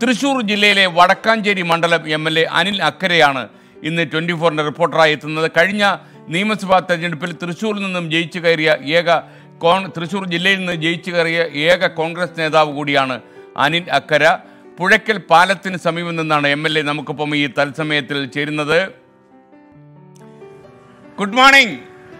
തൃശൂർ ജില്ലയിലെ വടക്കാഞ്ചേരി മണ്ഡലം M L A Anil അക്കരെയാണ് ഇന്ന് ട്വൻറ്റി ഫോറിൻ്റെ റിപ്പോർട്ടറായി എത്തുന്നത് കഴിഞ്ഞ നിയമസഭാ തെരഞ്ഞെടുപ്പിൽ തൃശൂരിൽ നിന്നും ജയിച്ചു കയറിയ ഏക കോൺ തൃശൂർ ജില്ലയിൽ നിന്ന് ജയിച്ചു കയറിയ ഏക കോൺഗ്രസ് നേതാവ് കൂടിയാണ് അനിൽ അക്കര പുഴയ്ക്കൽ പാലത്തിന് സമീപം നിന്നാണ് എം എൽ എ നമുക്കൊപ്പം ഈ തത്സമയത്തിൽ ചേരുന്നത് ഗുഡ് മോർണിംഗ്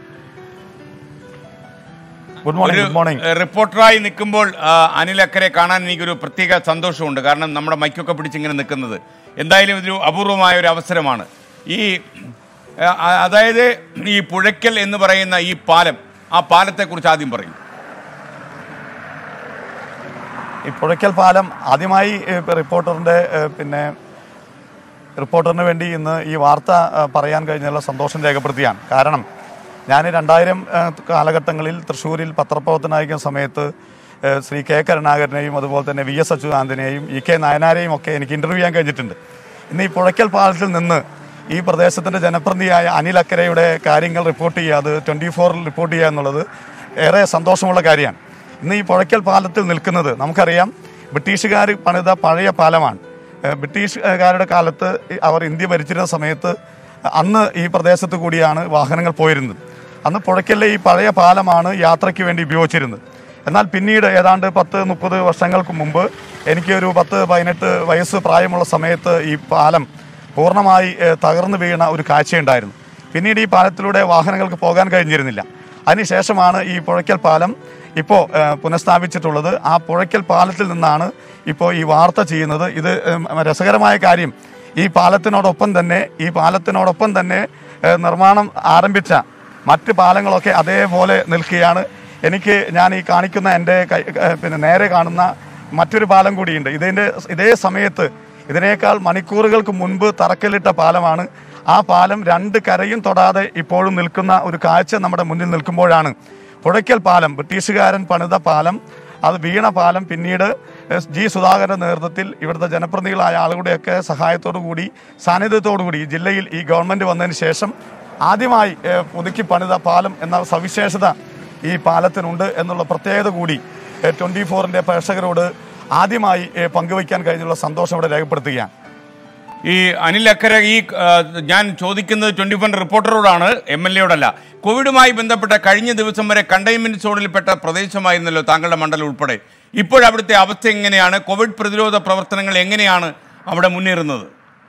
ഗുഡ് മോർണിംഗ് ഒരു ഗുഡ് മോർണിംഗ് ഏഹ്, റിപ്പോർട്ടറായി നിൽക്കുമ്പോൾ ആ, അനിൽ അക്കരെ കാണാൻ എനിക്കൊരു പ്രത്യേക സന്തോഷമുണ്ട് കാരണം നമ്മുടെ മൈക്കൊക്കെ പിടിച്ചിങ്ങനെ നിൽക്കുന്നത് എന്തായാലും ഇതൊരു അപൂർവമായ ഒരു അവസരമാണ് ഈ ആ, ആ, അതായത് ഈ പുഴയ്ക്കൽ എന്ന് പറയുന്ന ഈ പാലം ആ പാലത്തെക്കുറിച്ച് ആദ്യം പറയും ഈ പുഴയ്ക്കൽ പാലം ആദ്യമായി ഏഹ്, റിപ്പോർട്ടറിന്റെ ഏഹ്, പിന്നെ റിപ്പോർട്ടറിന് വേണ്ടി ഇന്ന് ഈ വാർത്ത ഏഹ്, പറയാൻ കഴിഞ്ഞുള്ള സന്തോഷം രേഖപ്പെടുത്തിയാണ് കാരണം ഞാൻ രണ്ടായിരം ഏഹ്, കാലഘട്ടങ്ങളിൽ തൃശ്ശൂരിൽ പത്രപ്രവർത്തനായിരിക്കുന്ന സമയത്ത് ഏഹ്, ശ്രീ കെ കരുണാകരനെയും അതുപോലെ തന്നെ വി എസ് അച്യുതാനന്ദനെയും ഇ കെ നയനാരെയും ഒക്കെ എനിക്ക് ഇന്റർവ്യൂ ചെയ്യാൻ കഴിഞ്ഞിട്ടുണ്ട് ഇന്ന് ഈ പുഴയ്ക്കൽ പാലത്തിൽ നിന്ന് ഈ പ്രദേശത്തിന്റെ ജനപ്രതിനിധിയായ അനിൽ അക്കരയുടെ കാര്യങ്ങൾ റിപ്പോർട്ട് ചെയ്യുക അത് ട്വന്റി ഫോറിൽ റിപ്പോർട്ട് ചെയ്യുക എന്നുള്ളത് ഏറെ സന്തോഷമുള്ള കാര്യമാണ് ഇന്ന് ഈ പുഴയ്ക്കൽ പാലത്തിൽ നിൽക്കുന്നത് നമുക്കറിയാം ബ്രിട്ടീഷുകാർ പണിത പഴയ പാലമാണ് ഏഹ് ബ്രിട്ടീഷുകാരുടെ കാലത്ത് ഈ അവർ ഇന്ത്യ ഭരിച്ചിരുന്ന സമയത്ത് അന്ന് ഈ പ്രദേശത്ത് കൂടിയാണ് വാഹനങ്ങൾ പോയിരുന്നത് അന്ന് പുഴയ്ക്കലിലെ ഈ പഴയ പാലമാണ് യാത്രയ്ക്ക് വേണ്ടി ഉപയോഗിച്ചിരുന്നത് എന്നാൽ പിന്നീട് ഏതാണ്ട് പത്ത് മുപ്പത് വർഷങ്ങൾക്ക് മുമ്പ് എനിക്ക് ഒരു പത്ത് പതിനെട്ട് വയസ്സ് പ്രായമുള്ള സമയത്ത് ഈ പാലം പൂർണ്ണമായി ഏഹ്, തകർന്നു വീണ ഒരു കാഴ്ചയുണ്ടായിരുന്നു പിന്നീട് ഈ പാലത്തിലൂടെ വാഹനങ്ങൾക്ക് പോകാൻ കഴിഞ്ഞിരുന്നില്ല അതിനുശേഷമാണ് ഈ പുഴയ്ക്കൽ പാലം ഇപ്പോൾ പുനഃസ്ഥാപിച്ചിട്ടുള്ളത് ആ പുഴയ്ക്കൽ പാലത്തിൽ നിന്നാണ് ഇപ്പോൾ ഈ വാർത്ത ചെയ്യുന്നത് ഇത് ഏം, രസകരമായ കാര്യം ഈ പാലത്തിനോടൊപ്പം തന്നെ ഈ പാലത്തിനോടൊപ്പം തന്നെ ഏഹ്, നിർമ്മാണം ആരംഭിച്ച മറ്റ് പാലങ്ങളൊക്കെ അതേപോലെ നിൽക്കുകയാണ് എനിക്ക് ഞാൻ ഈ കാണിക്കുന്ന എൻ്റെ കൈ ഏഹ്, പിന്നെ നേരെ കാണുന്ന മറ്റൊരു പാലം കൂടിയുണ്ട് ഇതിൻ്റെ ഇതേ സമയത്ത് ഇതിനേക്കാൾ മണിക്കൂറുകൾക്ക് മുൻപ് തറക്കല്ലിട്ട പാലമാണ് ആ പാലം രണ്ട് കരയും തൊടാതെ ഇപ്പോഴും നിൽക്കുന്ന ഒരു കാഴ്ച നമ്മുടെ മുന്നിൽ നിൽക്കുമ്പോഴാണ് പുഴയ്ക്കൽ പാലം ബ്രിട്ടീഷുകാരൻ പണിത പാലം അത് വീണ പാലം പിന്നീട് എസ് ജി സുധാകരന്റെ നേതൃത്വത്തിൽ ഇവിടുത്തെ ജനപ്രതിനിധികളായ ആളുകളുടെയൊക്കെ സഹായത്തോടു കൂടി സാന്നിധ്യത്തോടു കൂടി ഈ ജില്ലയിൽ ഈ ഗവൺമെന്റ് വന്നതിന് ശേഷം ആദ്യമായി ഏഹ്, പുതുക്കി പണിത പാലം എന്ന സവിശേഷത ഈ പാലത്തിനുണ്ട് എന്നുള്ള പ്രത്യേകത കൂടി ട്വന്റി ഫോറിന്റെ പ്രേക്ഷകരോട് ആദ്യമായി ഏഹ്, പങ്കുവയ്ക്കാൻ കഴിഞ്ഞുള്ള സന്തോഷം ഇവിടെ രേഖപ്പെടുത്തുകയാണ് ഈ അനിൽ അക്കര ഈ ആ, ഞാൻ ചോദിക്കുന്നത് ട്വന്റി ഫോർ റിപ്പോർട്ടറോടാണ് എം എൽ എയോടല്ല കോവിഡുമായി ബന്ധപ്പെട്ട കഴിഞ്ഞ ദിവസം വരെ കണ്ടെയ്ൻമെന്റ് സോണിൽപ്പെട്ട പ്രദേശമായിരുന്നല്ലോ താങ്കളുടെ മണ്ഡലം ഉൾപ്പെടെ ഇപ്പോഴവിടുത്തെ അവസ്ഥ എങ്ങനെയാണ് കോവിഡ് പ്രതിരോധ പ്രവർത്തനങ്ങൾ എങ്ങനെയാണ് അവിടെ മുന്നേറുന്നത്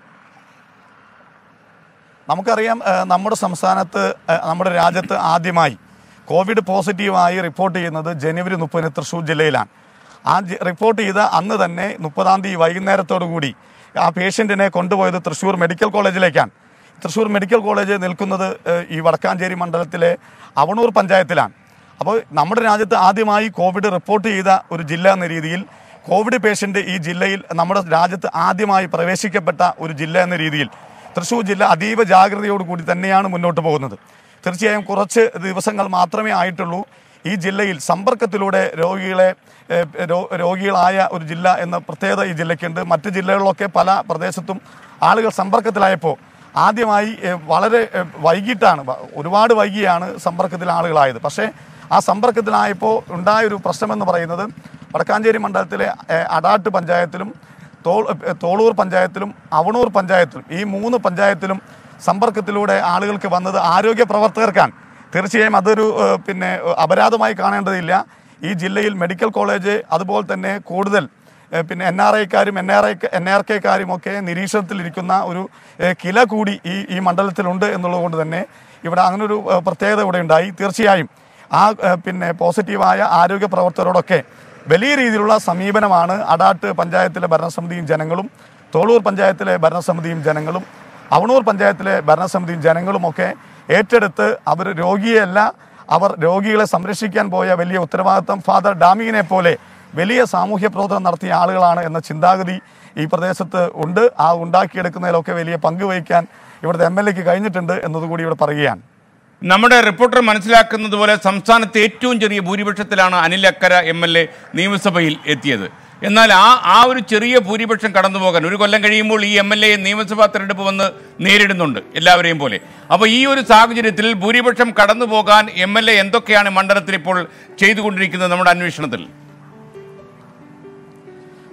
നമുക്കറിയാം ഏഹ്, നമ്മുടെ സംസ്ഥാനത്ത് ഏഹ്, നമ്മുടെ രാജ്യത്ത് ആദ്യമായി കോവിഡ് പോസിറ്റീവായി റിപ്പോർട്ട് ചെയ്യുന്നത് ജനുവരി മുപ്പതിന് തൃശ്ശൂർ ജില്ലയിലാണ് ആ ജി- റിപ്പോർട്ട് ചെയ്ത അന്ന് തന്നെ മുപ്പതാം തീയതി വൈകുന്നേരത്തോടു കൂടി ആ പേഷ്യൻറ്റിനെ കൊണ്ടുപോയത് തൃശ്ശൂർ മെഡിക്കൽ കോളേജിലേക്കാണ് തൃശ്ശൂർ മെഡിക്കൽ കോളേജ് നിൽക്കുന്നത് ഏഹ്, ഈ വടക്കാഞ്ചേരി മണ്ഡലത്തിലെ അവണൂർ പഞ്ചായത്തിലാണ് അപ്പോൾ നമ്മുടെ രാജ്യത്ത് ആദ്യമായി കോവിഡ് റിപ്പോർട്ട് ചെയ്ത ഒരു ജില്ല എന്ന രീതിയിൽ കോവിഡ് പേഷ്യൻ്റ് ഈ ജില്ലയിൽ നമ്മുടെ രാജ്യത്ത് ആദ്യമായി പ്രവേശിക്കപ്പെട്ട ഒരു ജില്ല എന്ന രീതിയിൽ തൃശ്ശൂർ ജില്ല അതീവ ജാഗ്രതയോടുകൂടി തന്നെയാണ് മുന്നോട്ട് പോകുന്നത് തീർച്ചയായും കുറച്ച് ദിവസങ്ങൾ മാത്രമേ ആയിട്ടുള്ളൂ ഈ ജില്ലയിൽ സമ്പർക്കത്തിലൂടെ രോഗികളെ ഏഹ്, രോ- രോഗികളായ ഒരു ജില്ല എന്ന പ്രത്യേകത ഈ ജില്ലയ്ക്കുണ്ട് മറ്റ് ജില്ലകളിലൊക്കെ പല പ്രദേശത്തും ആളുകൾ സമ്പർക്കത്തിലായപ്പോൾ ആദ്യമായി ഏഹ്, വളരെ ഏഹ്, വൈകിട്ടാണ് വ- ഒരുപാട് വൈകിയാണ് സമ്പർക്കത്തിൽ ആളുകളായത് പക്ഷേ ആ സമ്പർക്കത്തിലായപ്പോൾ ഉണ്ടായൊരു പ്രശ്നമെന്ന് പറയുന്നത് വടക്കാഞ്ചേരി മണ്ഡലത്തിലെ ഏഹ്, അടാട്ട് പഞ്ചായത്തിലും തോൾ ഏഹ്, തോളൂർ പഞ്ചായത്തിലും അവണൂർ പഞ്ചായത്തിലും ഈ മൂന്ന് പഞ്ചായത്തിലും സമ്പർക്കത്തിലൂടെ ആളുകൾക്ക് വന്നത് ആരോഗ്യ പ്രവർത്തകർക്കാണ് തീർച്ചയായും അതൊരു ഏഹ്, പിന്നെ ഏഹ്, അപരാധമായി കാണേണ്ടതില്ല ഈ ജില്ലയിൽ മെഡിക്കൽ കോളേജ് അതുപോലെ തന്നെ കൂടുതൽ ഏഹ്, പിന്നെ എൻ ആർ ഐക്കാരും N R I N R കെക്കാരും ഒക്കെ നിരീക്ഷണത്തിലിരിക്കുന്ന ഒരു ഏഹ്, കില കൂടി ഈ ഈ മണ്ഡലത്തിലുണ്ട് എന്നുള്ളത് കൊണ്ട് തന്നെ ഇവിടെ അങ്ങനൊരു ഏഹ്, പ്രത്യേകത ഇവിടെ ഉണ്ടായി തീർച്ചയായും ആ ഏഹ്, പിന്നെ പോസിറ്റീവായ ആരോഗ്യ പ്രവർത്തകരോടൊക്കെ വലിയ രീതിയിലുള്ള സമീപനമാണ് അടാട്ട് പഞ്ചായത്തിലെ ഭരണസമിതിയും ജനങ്ങളും തോളൂർ പഞ്ചായത്തിലെ ഭരണസമിതിയും ജനങ്ങളും അവണൂർ പഞ്ചായത്തിലെ ഭരണസമിതിയും ജനങ്ങളുമൊക്കെ ഏറ്റെടുത്ത് അവർ രോഗിയല്ല അവർ രോഗികളെ സംരക്ഷിക്കാൻ പോയ വലിയ ഉത്തരവാദിത്തം ഫാദർ ഡാമിങ്ങിനെ പോലെ വലിയ സാമൂഹ്യ പ്രവർത്തനം നടത്തിയ ആളുകളാണ് എന്ന ചിന്താഗതി ഈ പ്രദേശത്ത് ഉണ്ട് ആ ഉണ്ടാക്കിയെടുക്കുന്നതിലൊക്കെ വലിയ പങ്ക് വഹിക്കാൻ ഇവിടുത്തെ എം എൽ എക്ക് കഴിഞ്ഞിട്ടുണ്ട് എന്നതുകൂടി ഇവിടെ പറയുകയാണ് നമ്മുടെ റിപ്പോർട്ടർ മനസ്സിലാക്കുന്നത് പോലെ സംസ്ഥാനത്തെ ഏറ്റവും ചെറിയ ഭൂരിപക്ഷത്തിലാണ് Anil Akkara M L A നിയമസഭയിൽ എത്തിയത് എന്നാൽ ആ ആ ഒരു ചെറിയ ഭൂരിപക്ഷം കടന്നു പോകാൻ ഒരു കൊല്ലം കഴിയുമ്പോൾ ഈ എം എൽ എ നിയമസഭാ തെരഞ്ഞെടുപ്പ് വന്ന് നേരിടുന്നുണ്ട് എല്ലാവരെയും പോലെ അപ്പോൾ ഈ ഒരു സാഹചര്യത്തിൽ ഭൂരിപക്ഷം കടന്നു പോകാൻ എം എൽ എ എന്തൊക്കെയാണ് മണ്ഡലത്തിൽ ഇപ്പോൾ ചെയ്തുകൊണ്ടിരിക്കുന്നത് നമ്മുടെ അന്വേഷണത്തിൽ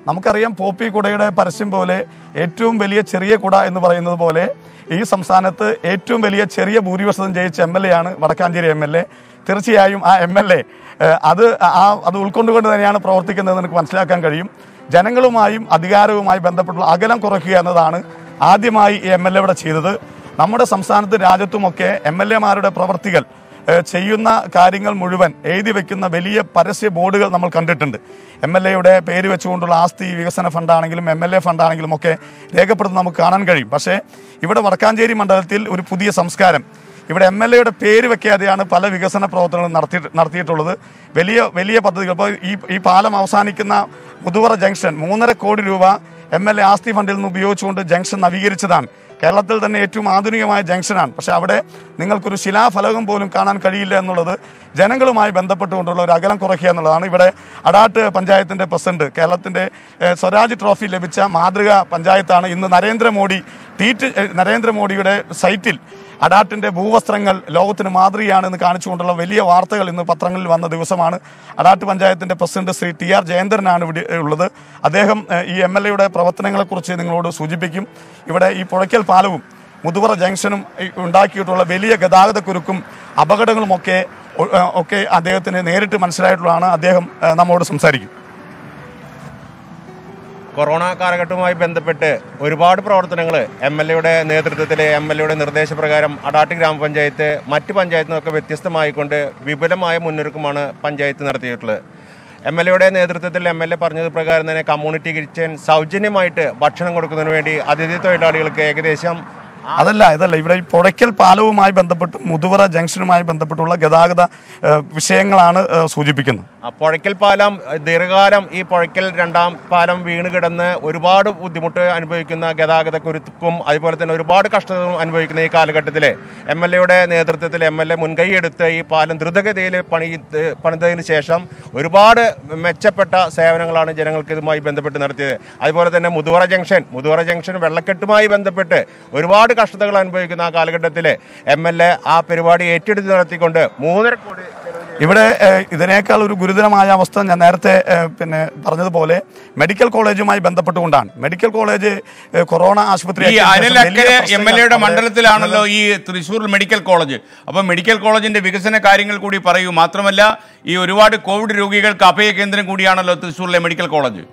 നമുക്കറിയാം പോപ്പി കുടയുടെ പരസ്യം പോലെ ഏറ്റവും വലിയ ചെറിയ കുട എന്ന് പറയുന്നത് പോലെ ഈ സംസ്ഥാനത്ത് ഏറ്റവും വലിയ ചെറിയ ഭൂരിപക്ഷവും ജയിച്ച എം എൽ എ ആണ് വടക്കാഞ്ചേരി എം എൽ എ തീർച്ചയായും ആ എം എൽ എ അത് ആ അത് ഉൾക്കൊണ്ടുകൊണ്ട് തന്നെയാണ് പ്രവർത്തിക്കുന്നത് എനിക്ക് മനസ്സിലാക്കാൻ കഴിയും ജനങ്ങളുമായും അധികാരവുമായി ബന്ധപ്പെട്ടുള്ള അകലം കുറയ്ക്കുക എന്നതാണ് ആദ്യമായി ഈ എം എൽ എ ഇവിടെ ചെയ്തത് നമ്മുടെ സംസ്ഥാനത്തും രാജ്യത്തുമൊക്കെ എം എൽ എമാരുടെ പ്രവർത്തികൾ ഏഹ് ചെയ്യുന്ന കാര്യങ്ങൾ മുഴുവൻ എഴുതി വെക്കുന്ന വലിയ പരസ്യ ബോർഡുകൾ നമ്മൾ കണ്ടിട്ടുണ്ട് എം എൽ എയുടെ പേര് വെച്ചുകൊണ്ടുള്ള ആസ്തി വികസന ഫണ്ടാണെങ്കിലും എം എൽ എ ഫണ്ടാണെങ്കിലും ഒക്കെ രേഖപ്പെടുത്തുന്നത് നമുക്ക് കാണാൻ കഴിയും പക്ഷേ ഇവിടെ വടക്കാഞ്ചേരി മണ്ഡലത്തിൽ ഒരു പുതിയ സംസ്കാരം ഇവിടെ എം എൽ എയുടെ പേര് വെക്കാതെയാണ് പല വികസന പ്രവർത്തനങ്ങളും നടത്തി നടത്തിയിട്ടുള്ളത് വലിയ വലിയ പദ്ധതികൾ ഇപ്പോൾ ഈ ഈ പാലം അവസാനിക്കുന്ന മുതുവറ ജംഗ്ഷൻ മൂന്നര കോടി രൂപ എം എൽ എ ആസ്തി ഫണ്ടിൽ നിന്ന് ഉപയോഗിച്ചുകൊണ്ട് ജംഗ്ഷൻ നവീകരിച്ചതാണ് കേരളത്തിൽ തന്നെ ഏറ്റവും ആധുനികമായ ജംഗ്ഷനാണ് പക്ഷേ അവിടെ നിങ്ങൾക്കൊരു ശിലാഫലകം പോലും കാണാൻ കഴിയില്ല എന്നുള്ളത് ജനങ്ങളുമായി ബന്ധപ്പെട്ടുകൊണ്ടുള്ള ഒരു അകലം കുറയ്ക്കുക എന്നുള്ളതാണ് ഇവിടെ അടാട്ട് പഞ്ചായത്തിൻ്റെ പ്രസിഡന്റ് കേരളത്തിൻ്റെ ഏഹ്, സ്വരാജ് ട്രോഫി ലഭിച്ച മാതൃക പഞ്ചായത്താണ് ഇന്ന് നരേന്ദ്രമോദി ട്വീറ്റ് ഏഹ്, നരേന്ദ്രമോദിയുടെ സൈറ്റിൽ അഡാട്ടിന്റെ ഭൂവസ്ത്രങ്ങൾ ലോകത്തിന് മാതൃകയാണെന്ന് കാണിച്ചുകൊണ്ടുള്ള വലിയ വാർത്തകൾ ഇന്ന് പത്രങ്ങളിൽ വന്ന ദിവസമാണ് അഡാട്ട് പഞ്ചായത്തിന്റെ പ്രസിഡന്റ് ശ്രീ ടി ആർ ജയേന്ദ്രനാണ് ഇവിടെ ഉള്ളത് അദ്ദേഹം ഏഹ്, ഈ എം എൽ എയുടെ പ്രവർത്തനങ്ങളെക്കുറിച്ച് നിങ്ങളോട് സൂചിപ്പിക്കും ഇവിടെ ഈ പുഴയ്ക്കൽ പാലവും മുതുവറ ജംഗ്ഷനും ഈ ഉണ്ടാക്കിയിട്ടുള്ള വലിയ ഗതാഗതക്കുരുക്കും അപകടങ്ങളുമൊക്കെ ഒ- ഏഹ്, ഒക്കെ അദ്ദേഹത്തിന് നേരിട്ട് മനസ്സിലായിട്ടുള്ളതാണ് അദ്ദേഹം ഏഹ്, നമ്മോട് സംസാരിക്കും കൊറോണ കാലഘട്ടവുമായി ബന്ധപ്പെട്ട് ഒരുപാട് പ്രവർത്തനങ്ങൾ എം എൽ എയുടെ നേതൃത്വത്തിൽ എം എൽ എയുടെ നിർദ്ദേശപ്രകാരം അടാട്ട് ഗ്രാമപഞ്ചായത്ത് മറ്റ് പഞ്ചായത്തിൽ നിന്നൊക്കെ വ്യത്യസ്തമായിക്കൊണ്ട് വിപുലമായ മുന്നൊരുക്കമാണ് പഞ്ചായത്ത് നടത്തിയിട്ടുള്ളത് എം എൽ എയുടെ നേതൃത്വത്തിൽ എം എൽ എ പറഞ്ഞത് പ്രകാരം തന്നെ കമ്മ്യൂണിറ്റി കിച്ചൻ സൗജന്യമായിട്ട് ഭക്ഷണം കൊടുക്കുന്നതിന് വേണ്ടി അതിഥി തൊഴിലാളികൾക്ക് ഏകദേശം അതല്ല ഇതല്ല ഇവിടെ ഈ പുഴയ്ക്കൽ പാലവുമായി ബന്ധപ്പെട്ട് മുതുവറ ജംഗ്ഷനുമായി ബന്ധപ്പെട്ടുള്ള ഗതാഗത ഏഹ്, വിഷയങ്ങളാണ് ഏഹ്, സൂചിപ്പിക്കുന്നത് ആ പുഴയ്ക്കൽ പാലം ദീർഘകാലം ഈ പുഴയ്ക്കൽ രണ്ടാം പാലം വീണ് കിടന്ന് ഒരുപാട് ബുദ്ധിമുട്ട് അനുഭവിക്കുന്ന ഗതാഗത കുരുക്കും അതുപോലെ തന്നെ ഒരുപാട് കഷ്ടതകളും അനുഭവിക്കുന്ന ഈ കാലഘട്ടത്തിൽ എം എൽ എയുടെ നേതൃത്വത്തിൽ എം എൽ എ മുൻകൈയെടുത്ത് ഈ പാലം ദ്രുതഗതിയിൽ പണി പണിതതിന് ശേഷം ഒരുപാട് മെച്ചപ്പെട്ട സേവനങ്ങളാണ് ജനങ്ങൾക്ക് ഇതുമായി ബന്ധപ്പെട്ട് നടത്തിയത് അതുപോലെ തന്നെ മുതുവറ ജംഗ്ഷൻ മുതുവറ ജംഗ്ഷൻ വെള്ളക്കെട്ടുമായി ബന്ധപ്പെട്ട് ഒരുപാട് കഷ്ടതകൾ അനുഭവിക്കുന്ന ആ കാലഘട്ടത്തിൽ എം എൽ എ ആ പരിപാടി ഏറ്റെടുത്ത് നടത്തിക്കൊണ്ട് മൂന്നര കോടി ഇവിടെ ഏഹ്, ഇതിനേക്കാൾ ഒരു ഗുരുതരമായ അവസ്ഥ ഞാൻ നേരത്തെ ഏഹ്, പിന്നെ പറഞ്ഞതുപോലെ മെഡിക്കൽ കോളേജുമായി ബന്ധപ്പെട്ടുകൊണ്ടാണ് മെഡിക്കൽ കോളേജ് ഏഹ്, കൊറോണ ആശുപത്രി ഈ അനിൽ അക്കരെ എം എൽ എയുടെ മണ്ഡലത്തിലാണല്ലോ ഈ തൃശ്ശൂർ മെഡിക്കൽ കോളേജ് അപ്പോൾ മെഡിക്കൽ കോളേജിന്റെ വികസന കാര്യങ്ങൾ കൂടി പറയൂ മാത്രമല്ല ഈ ഒരുപാട് കോവിഡ് രോഗികൾക്ക് അഭയ കേന്ദ്രം കൂടിയാണല്ലോ തൃശ്ശൂരിലെ മെഡിക്കൽ കോളേജ്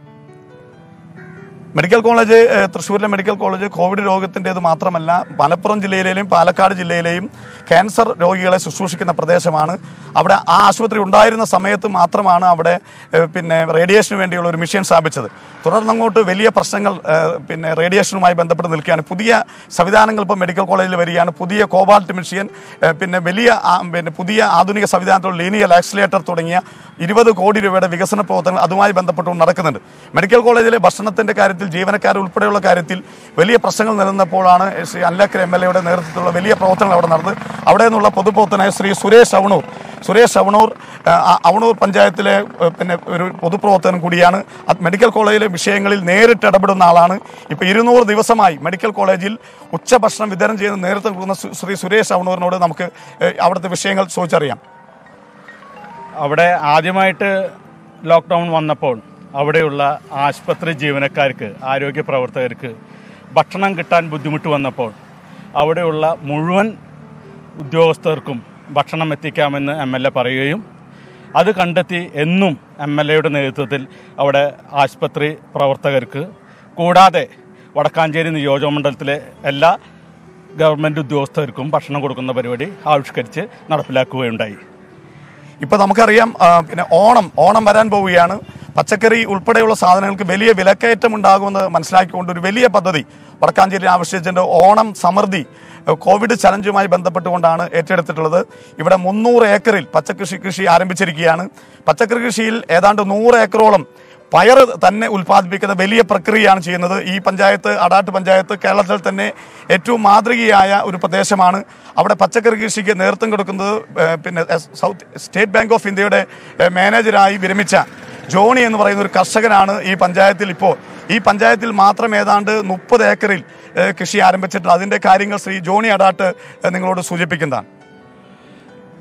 മെഡിക്കൽ കോളേജ് ഏഹ്, തൃശ്ശൂരിലെ മെഡിക്കൽ കോളേജ് കോവിഡ് രോഗത്തിൻ്റെത് മാത്രമല്ല മലപ്പുറം ജില്ലയിലെയും പാലക്കാട് ജില്ലയിലെയും ക്യാൻസർ രോഗികളെ ശുശ്രൂഷിക്കുന്ന പ്രദേശമാണ് അവിടെ ആ ആശുപത്രി ഉണ്ടായിരുന്ന സമയത്ത് മാത്രമാണ് അവിടെ ഏഹ്, പിന്നെ റേഡിയേഷന് വേണ്ടിയുള്ള ഒരു മിഷൻ സ്ഥാപിച്ചത് തുടർന്നങ്ങോട്ട് വലിയ പ്രശ്നങ്ങൾ ഏഹ്, പിന്നെ റേഡിയേഷനുമായി ബന്ധപ്പെട്ട് നിൽക്കുകയാണ് പുതിയ സംവിധാനങ്ങൾ ഇപ്പോൾ മെഡിക്കൽ കോളേജിൽ വരികയാണ് പുതിയ കോബാൾട്ട് മിഷ്യൻ ഏഹ്, പിന്നെ വലിയ ആ, പിന്നെ പുതിയ ആധുനിക സംവിധാനത്തിലുള്ള ലീനിയൽ ആക്സിലേറ്റർ തുടങ്ങിയ ഇരുപത് കോടി രൂപയുടെ വികസന പ്രവർത്തനങ്ങൾ അതുമായി ബന്ധപ്പെട്ടുകൊണ്ട് നടക്കുന്നുണ്ട് മെഡിക്കൽ കോളേജിലെ ഭക്ഷണത്തിന്റെ കാര്യത്തിൽ ജീവനക്കാർ ഉൾപ്പെടെയുള്ള കാര്യത്തിൽ വലിയ പ്രശ്നങ്ങൾ നിലനിന്നപ്പോഴാണ് ശ്രീ അല്ലക്കര എം എൽ എയുടെ നേതൃത്വത്തിലുള്ള വലിയ പ്രവർത്തനങ്ങൾ അവിടെ നടന്നത് അവിടെ നിന്നുള്ള പൊതുപ്രവർത്തനായ ശ്രീ സുരേഷ് അവണൂർ സുരേഷ് അവണൂർ ആ, ആ, അവണൂർ പഞ്ചായത്തിലെ ഏ, പിന്നെ ഒരു പൊതുപ്രവർത്തനം കൂടിയാണ് അത് മെഡിക്കൽ കോളേജിലെ വിഷയങ്ങളിൽ നേരിട്ട് ഇടപെടുന്ന ആളാണ് ഇപ്പോൾ ഇരുന്നൂറ് ദിവസമായി മെഡിക്കൽ കോളേജിൽ ഉച്ചഭക്ഷണം വിതരണം ചെയ്യുന്ന നേതൃത്വം കൊടുക്കുന്ന സു- ശ്രീ സുരേഷ് അവണൂരിനോട് നമുക്ക് ഏ, അവിടുത്തെ വിഷയങ്ങൾ ചോദിച്ചറിയാം അവിടെ ആദ്യമായിട്ട് ലോക്ക്ഡൗൺ വന്നപ്പോൾ അവിടെയുള്ള ആശുപത്രി ജീവനക്കാർക്ക് ആരോഗ്യ പ്രവർത്തകർക്ക് ഭക്ഷണം കിട്ടാൻ ബുദ്ധിമുട്ട് വന്നപ്പോൾ അവിടെയുള്ള മുഴുവൻ ഉദ്യോഗസ്ഥർക്കും ഭക്ഷണം എത്തിക്കാമെന്ന് എം എൽ എ പറയുകയും അത് കണ്ടെത്തി എന്നും എം എൽ എയുടെ നേതൃത്വത്തിൽ അവിടെ ആശുപത്രി പ്രവർത്തകർക്ക് കൂടാതെ വടക്കാഞ്ചേരി നിയോജക മണ്ഡലത്തിലെ എല്ലാ ഗവൺമെൻറ് ഉദ്യോഗസ്ഥർക്കും ഭക്ഷണം കൊടുക്കുന്ന പരിപാടി ആവിഷ്കരിച്ച് നടപ്പിലാക്കുകയുണ്ടായി ഇപ്പൊ നമുക്കറിയാം ആ, പിന്നെ ഓണം ഓണം വരാൻ പോവുകയാണ് പച്ചക്കറി ഉൾപ്പെടെയുള്ള സാധനങ്ങൾക്ക് വലിയ വിലക്കയറ്റം ഉണ്ടാകുമെന്ന് മനസ്സിലാക്കിക്കൊണ്ട് ഒരു വലിയ പദ്ധതി വടക്കാഞ്ചേരി ആവിഷ്കരിച്ചിട്ടുണ്ട് ഓണം സമൃദ്ധി ഏഹ്, കോവിഡ് ചലഞ്ചുമായി ബന്ധപ്പെട്ടുകൊണ്ടാണ് ഏറ്റെടുത്തിട്ടുള്ളത് ഇവിടെ മുന്നൂറ് ഏക്കറിൽ പച്ചക്കൃഷി കൃഷി ആരംഭിച്ചിരിക്കുകയാണ് പച്ചക്കറി കൃഷിയിൽ ഏതാണ്ട് നൂറ് ഏക്കറോളം പയർ തന്നെ ഉൽപ്പാദിപ്പിക്കുന്ന വലിയ പ്രക്രിയയാണ് ചെയ്യുന്നത് ഈ പഞ്ചായത്ത് അടാട്ട് പഞ്ചായത്ത് കേരളത്തിൽ തന്നെ ഏറ്റവും മാതൃകയായ ഒരു പ്രദേശമാണ് അവിടെ പച്ചക്കറി കൃഷിക്ക് നേതൃത്വം കൊടുക്കുന്നത് ഏഹ്, പിന്നെ S south state bank of ഇന്ത്യയുടെ ഏഹ്, മാനേജരായി വിരമിച്ച ജോണി എന്ന് പറയുന്ന ഒരു കർഷകനാണ് ഈ പഞ്ചായത്തിൽ ഇപ്പോൾ ഈ പഞ്ചായത്തിൽ മാത്രം ഏതാണ്ട് മുപ്പത് ഏക്കറിൽ ഏഹ്, കൃഷി ആരംഭിച്ചിട്ടുണ്ട് അതിൻ്റെ കാര്യങ്ങൾ ശ്രീ ജോണി അടാട്ട് ഏഹ്, നിങ്ങളോട് സൂചിപ്പിക്കുന്നതാണ്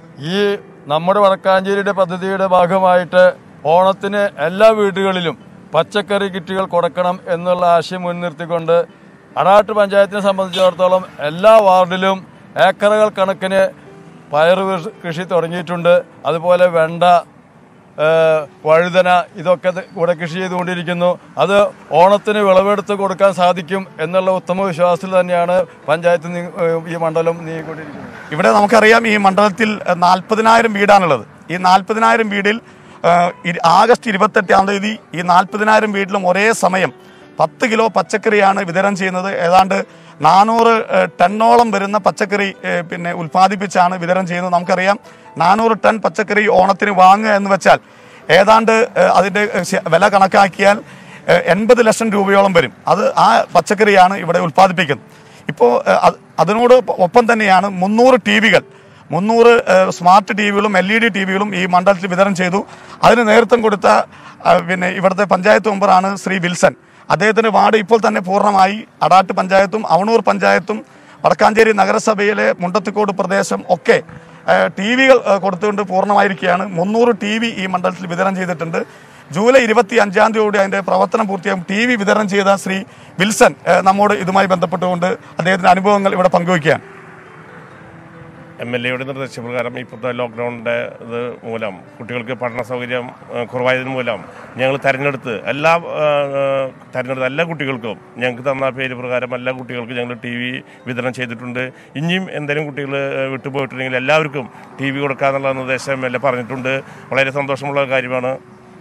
ഈ നമ്മുടെ വടക്കാഞ്ചേരിയുടെ പദ്ധതിയുടെ ഭാഗമായിട്ട് ഓണത്തിന് എല്ലാ വീടുകളിലും പച്ചക്കറി കിറ്റുകൾ കൊടുക്കണം എന്നുള്ള ആശയം മുൻനിർത്തിക്കൊണ്ട് അടാട്ട് പഞ്ചായത്തിനെ സംബന്ധിച്ചിടത്തോളം എല്ലാ വാർഡിലും ഏക്കറുകൾ കണക്കിന് പയർ കൃഷി- കൃഷി തുടങ്ങിയിട്ടുണ്ട് അതുപോലെ വെണ്ട ഏഹ്, വഴുതന ഇതൊക്കെ ത് ഇവിടെ കൃഷി ചെയ്തുകൊണ്ടിരിക്കുന്നു അത് ഓണത്തിന് വിളവെടുത്ത് കൊടുക്കാൻ സാധിക്കും എന്നുള്ള ഉത്തമ വിശ്വാസത്തിൽ തന്നെയാണ് പഞ്ചായത്ത് നീ- ഏഹ്, ഈ മണ്ഡലം നീങ്ങിക്കൊണ്ടിരിക്കുന്നത് ഇവിടെ നമുക്കറിയാം ഈ മണ്ഡലത്തിൽ നാൽപ്പതിനായിരം വീടാണുള്ളത് ഈ നാൽപ്പതിനായിരം വീടിൽ ഏഹ്, ഇരു- ആഗസ്റ്റ് ഇരുപത്തെട്ടാം തീയതി ഈ നാൽപ്പതിനായിരം വീട്ടിലും ഒരേ സമയം പത്ത് കിലോ പച്ചക്കറിയാണ് വിതരണം ചെയ്യുന്നത് ഏതാണ്ട് നാനൂറ് ഏഹ്, ടണ്ണോളം വരുന്ന പച്ചക്കറി ഏഹ്, പിന്നെ ഉൽപ്പാദിപ്പിച്ചാണ് വിതരണം ചെയ്യുന്നത് നമുക്കറിയാം നാനൂറ് ടൺ പച്ചക്കറി ഓണത്തിന് വാങ്ങുക എന്ന് വെച്ചാൽ ഏതാണ്ട് ഏഹ്, അതിൻ്റെ ഏഹ്, ശ- വില കണക്കാക്കിയാൽ ഏഹ്, എൺപത് ലക്ഷം രൂപയോളം വരും അത് ആ പച്ചക്കറിയാണ് ഇവിടെ ഉൽപ്പാദിപ്പിക്കുന്നത് ഇപ്പോൾ ഏഹ്, അത് അതിനോട് ഒപ്പം തന്നെയാണ് മുന്നൂറ് ടി വികൾ മുന്നൂറ് ഏഹ്, സ്മാർട്ട് ടി വികളും എൽ ഇ ഡി ടി വികളും ഈ മണ്ഡലത്തിൽ വിതരണം ചെയ്തു അതിന് നേതൃത്വം കൊടുത്ത ആ, പിന്നെ ഇവിടുത്തെ പഞ്ചായത്ത് മെമ്പറാണ് ശ്രീ വിൽസൺ അദ്ദേഹത്തിൻ്റെ വാർഡ് ഇപ്പോൾ തന്നെ പൂർണ്ണമായി അടാട്ട് പഞ്ചായത്തും അവണൂർ പഞ്ചായത്തും വടക്കാഞ്ചേരി നഗരസഭയിലെ മുണ്ടത്തിക്കോട് പ്രദേശം ഒക്കെ ടി വികൾ കൊടുത്തുകൊണ്ട് പൂർണ്ണമായിരിക്കുകയാണ് മുന്നൂറ് ടി വി ഈ മണ്ഡലത്തിൽ വിതരണം ചെയ്തിട്ടുണ്ട് ജൂലൈ ഇരുപത്തി അഞ്ചാം തീയതിയോടെ അതിൻ്റെ പ്രവർത്തനം പൂർത്തിയാകും ടി വി വിതരണം ചെയ്ത ശ്രീ വിൽസൺ ഏഹ്, നമ്മോട് ഇതുമായി ബന്ധപ്പെട്ടുകൊണ്ട് അദ്ദേഹത്തിൻ്റെ അനുഭവങ്ങൾ ഇവിടെ പങ്കുവയ്ക്കുകയാണ് എം എൽ എയുടെ നിർദ്ദേശപ്രകാരം ഇപ്പോഴത്തെ ലോക്ക്ഡൗണിൻ്റെ ഇത് മൂലം കുട്ടികൾക്ക് പഠന സൗകര്യം ഏഹ്, കുറവായതിന് മൂലം ഞങ്ങൾ തെരഞ്ഞെടുത്ത് എല്ലാ ഏഹ്, തെരഞ്ഞെടുത്ത എല്ലാ കുട്ടികൾക്കും ഞങ്ങൾക്ക് തന്ന പേര് പ്രകാരം എല്ലാ കുട്ടികൾക്കും ഞങ്ങൾ ടി വി വിതരണം ചെയ്തിട്ടുണ്ട് ഇനിയും എന്തെങ്കിലും കുട്ടികൾ ഏഹ്, വിട്ടുപോയിട്ടുണ്ടെങ്കിൽ എല്ലാവർക്കും ടി വി കൊടുക്കാന്നുള്ള നിർദ്ദേശം എം എൽ എ പറഞ്ഞിട്ടുണ്ട് വളരെ സന്തോഷമുള്ള കാര്യമാണ്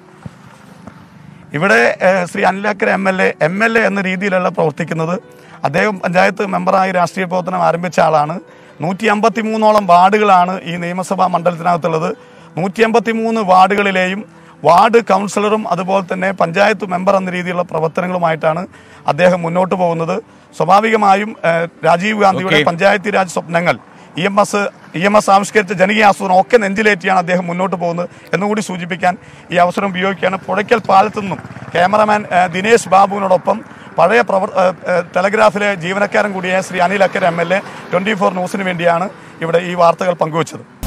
ഇവിടെ ഏഹ്, Shri Anil Akkara M L A M L A എന്ന രീതിയിലല്ല പ്രവർത്തിക്കുന്നത് അദ്ദേഹം പഞ്ചായത്ത് മെമ്പറായി രാഷ്ട്രീയ പ്രവർത്തനം ആരംഭിച്ച ആളാണ് നൂറ്റി അമ്പത്തി മൂന്നോളം വാർഡുകളാണ് ഈ നിയമസഭാ മണ്ഡലത്തിനകത്തുള്ളത് നൂറ്റി അമ്പത്തി മൂന്ന് വാർഡുകളിലെയും വാർഡ് കൗൺസിലറും അതുപോലെ തന്നെ പഞ്ചായത്ത് മെമ്പർ എന്ന രീതിയിലുള്ള പ്രവർത്തനങ്ങളുമായിട്ടാണ് അദ്ദേഹം മുന്നോട്ട് പോകുന്നത് സ്വാഭാവികമായും ഏഹ്, രാജീവ് ഗാന്ധിയുടെ Okay. പഞ്ചായത്ത് രാജ് സ്വപ്നങ്ങൾ E M S E M S ആവിഷ്കരിച്ച ജനകീയ ആസൂത്രണം ഒക്കെ നെഞ്ചിലേറ്റിയാണ് അദ്ദേഹം മുന്നോട്ട് പോകുന്നത് എന്നുകൂടി സൂചിപ്പിക്കാൻ ഈ അവസരം ഉപയോഗിക്കുകയാണ് പുഴയ്ക്കൽ പാലത്തു നിന്നും ക്യാമറമാൻ ഏഹ്, ദിനേശ് ബാബുവിനോടൊപ്പം പഴയ പ്രവർ ഏഹ്, ഏഹ്, ടെലഗ്രാഫിലെ ജീവനക്കാരൻ കൂടിയായ Shri Anil Akkara M L A twenty four ന്യൂസിന് വേണ്ടിയാണ് ഇവിടെ ഈ വാർത്തകൾ പങ്കുവച്ചത്